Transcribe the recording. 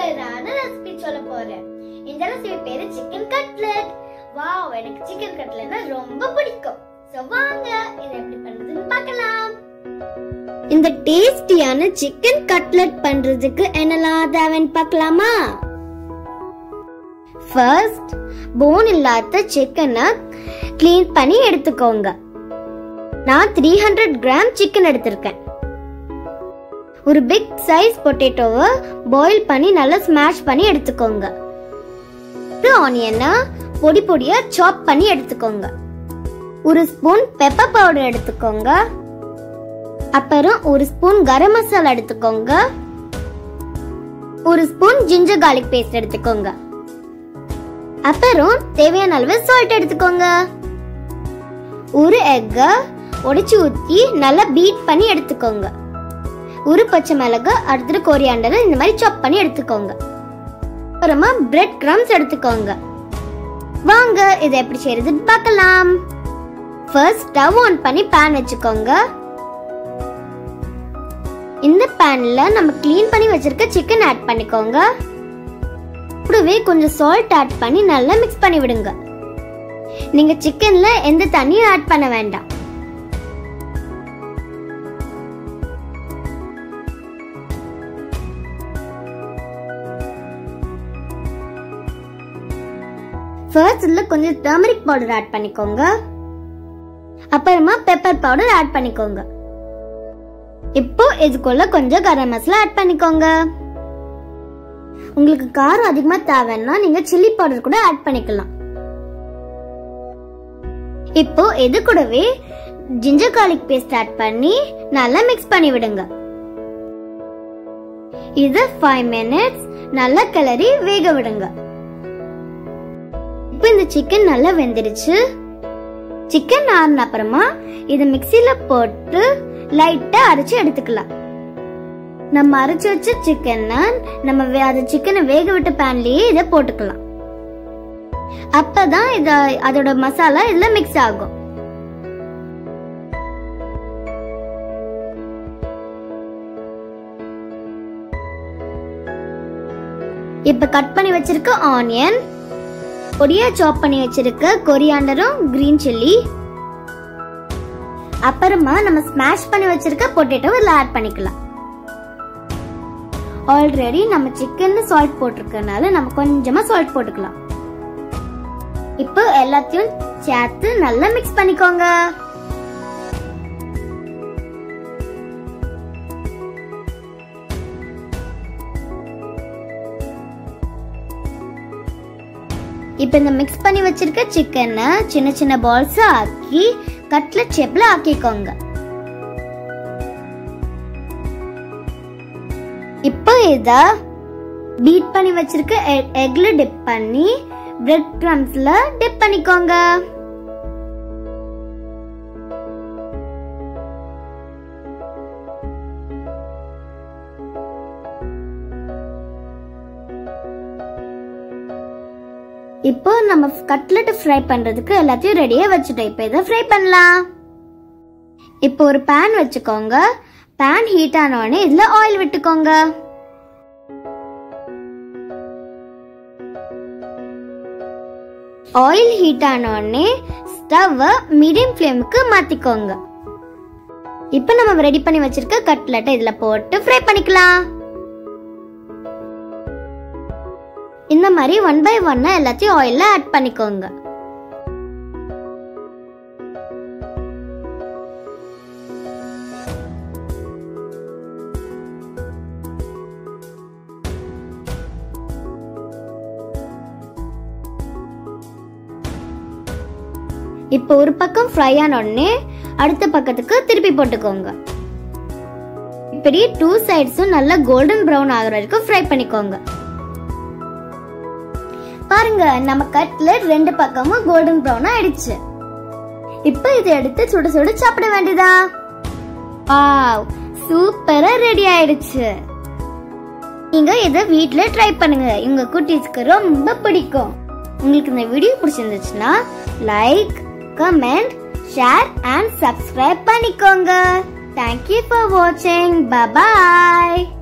சூப்பரான ரெசிபி சொல்ல போறேன் இந்த ரெசிபி பேரு சிக்கன் கட்லெட் வாவ் எனக்கு சிக்கன் கட்லெட்னா ரொம்ப பிடிக்கும் சோ வாங்க இதை எப்படி பண்றதுன்னு பார்க்கலாம் இந்த டேஸ்டியான சிக்கன் கட்லெட் பண்றதுக்கு என்னெல்லாம் தேவைன்னு பார்க்கலாமா ஃபர்ஸ்ட் போன் இல்லாத சிக்கனை க்ளீன் பண்ணி எடுத்துக்கோங்க நான் த்ரீ ஹண்ட்ரட் கிராம் சிக்கன் எடுத்திருக்கேன் ஒரு பிக் சைஸ் பொட்டேட்டோவை பாயில் பண்ணி நல்லா ஸ்மாஷ் பண்ணி எடுத்துக்கோங்க ஒரு ஆனியனை பொடி பொடியா சாப் பண்ணி எடுத்துக்கோங்க ஒரு ஸ்பூன் பெப்பர் பவுடர் எடுத்துக்கோங்க அப்புறம் ஒரு ஸ்பூன் கரம் மசாலா எடுத்துக்கோங்க ஒரு ஸ்பூன் ஜிஞ்சர் கார்லிக் பேஸ்ட் எடுத்துக்கோங்க அப்புறம் தேவையான அளவு சால்ட் எடுத்துக்கோங்க ஒரு எக்க உடைச்சு ஊத்தி நல்லா பீட் பண்ணி எடுத்துக்கோங்க ஒரு பச்சை மிளகு அடுத்தது கோரியாண்டர் இந்த மாதிரி சாப் பண்ணி எடுத்துக்கோங்க அப்புறமா பிரெட் கிரம்ஸ் எடுத்துக்கோங்க வாங்க இதை எப்படி செய்யறதுன்னு பார்க்கலாம் ஃபர்ஸ்ட் ஸ்டவ் ஆன் பண்ணி பேன் வச்சுக்கோங்க இந்த பேன்ல நம்ம க்ளீன் பண்ணி வச்சிருக்க சிக்கன் ஆட் பண்ணிக்கோங்க கூடவே கொஞ்சம் சால்ட் ஆட் பண்ணி நல்லா மிக்ஸ் பண்ணி விடுங்க நீங்க சிக்கன்ல எந்த தண்ணியும் ஆட் பண்ண வேண்டாம் ஃபர்ஸ்ட் இதுல கொஞ்சம் டர்மரிக் பவுடர் ஆட் பண்ணிக்கோங்க அப்புறமா பெப்பர் பவுடர் ஆட் பண்ணிக்கோங்க இப்போ இதுக்குள்ள கொஞ்சம் கரம் மசாலா ஆட் பண்ணிக்கோங்க உங்களுக்கு காரம் அதிகமா தேவைன்னா நீங்க சில்லி பவுடர் கூட ஆட் பண்ணிக்கலாம் இப்போ இது கூடவே ஜிஞ்சர் கார்லிக் பேஸ்ட் ஆட் பண்ணி நல்லா மிக்ஸ் பண்ணி விடுங்க இது ஃபைவ் மினிட்ஸ் நல்லா கிளறி வேக விடுங்க இப்போ இந்த சிக்கன் நல்லா வெந்துருச்சு சிக்கன் ஆறுன அப்புறமா இதை மிக்சியில போட்டு லைட்டா அரைச்சு எடுத்துக்கலாம் நம்ம அரைச்சு வச்ச சிக்கனை நம்ம வே- அது சிக்கனை வேக விட்ட பேன்லயே இதை போட்டுக்கலாம் அப்பதான் இத அதோட மசாலா இதுல மிக்ஸ் ஆகும் இப்ப கட் பண்ணி வச்சிருக்க ஆனியன் பொடியா சாப் பண்ணி வச்சிருக்க கொரியாண்டரும் கிரீன் சில்லி அப்புறமா நம்ம ஸ்மாஷ் பண்ணி வச்சிருக்க பொட்டேட்டோ இதுல ஆட் பண்ணிக்கலாம் ஆல்ரெடி நம்ம சிக்கன்ல சால்ட் போட்டிருக்கனால நம்ம கொஞ்சமா சால்ட் போட்டுக்கலாம் இப்போ எல்லாத்தையும் சேர்த்து நல்லா மிக்ஸ் பண்ணிக்கோங்க இப்போ இந்த மிக்ஸ் பண்ணி வச்சிருக்க சிக்கனை சின்ன சின்ன பால்ஸ் ஆக்கி கட்லெட் ஷேப்ல ஆக்கிக்கோங்க இப்போ இத பீட் பண்ணி வச்சிருக்க எக்ல டிப் பண்ணி பிரெட் கிரம்ஸ்ல டிப் பண்ணிக்கோங்க இப்போ நம்ம கட்லெட் ஃப்ரை பண்றதுக்கு எல்லாத்தையும் ரெடியா வச்சுட்டோம் இப்போ இதை ஃப்ரை பண்ணலாம் இப்போ ஒரு பேன் வச்சுக்கோங்க பேன் ஹீட் ஆன உடனே இதுல ஆயில் விட்டுக்கோங்க ஆயில் ஹீட் ஆன உடனே ஸ்டவ் மீடியம் ஃப்ளேமுக்கு மாத்திக்கோங்க இப்போ நம்ம ரெடி பண்ணி வச்சிருக்க கட்லெட்டை இதுல போட்டு ஃப்ரை பண்ணிக்கலாம் இந்த மாதிரி ஒன் பை ஒன்னா எல்லாத்தையும் ஆயில்ல ஆட் பண்ணிக்கோங்க இப்போ ஒரு பக்கம் ஃப்ரை ஆன உடனே அடுத்த பக்கத்துக்கு திருப்பி போட்டுக்கோங்க இப்படி டூ சைட்ஸும் நல்லா கோல்டன் ப்ரௌன் ஆகுற வரைக்கும் ஃப்ரை பண்ணிக்கோங்க பாருங்க நம்ம கட்லெட் ரெண்டு பக்கமும் கோல்டன் ப்ரௌன் ஆயிடுச்சு இப்போ இதை எடுத்து சுட சுட சாப்பிட வேண்டியதா வாவ் சூப்பரா ரெடி ஆயிடுச்சு நீங்க இதை வீட்ல ட்ரை பண்ணுங்க உங்க குட்டீஸ்க்கு ரொம்ப பிடிக்கும் உங்களுக்கு இந்த வீடியோ பிடிச்சிருந்துச்சுன்னா like comment share and subscribe பண்ணிக்கோங்க தேங்க்யூ ஃபார் வாட்சிங் பபாய்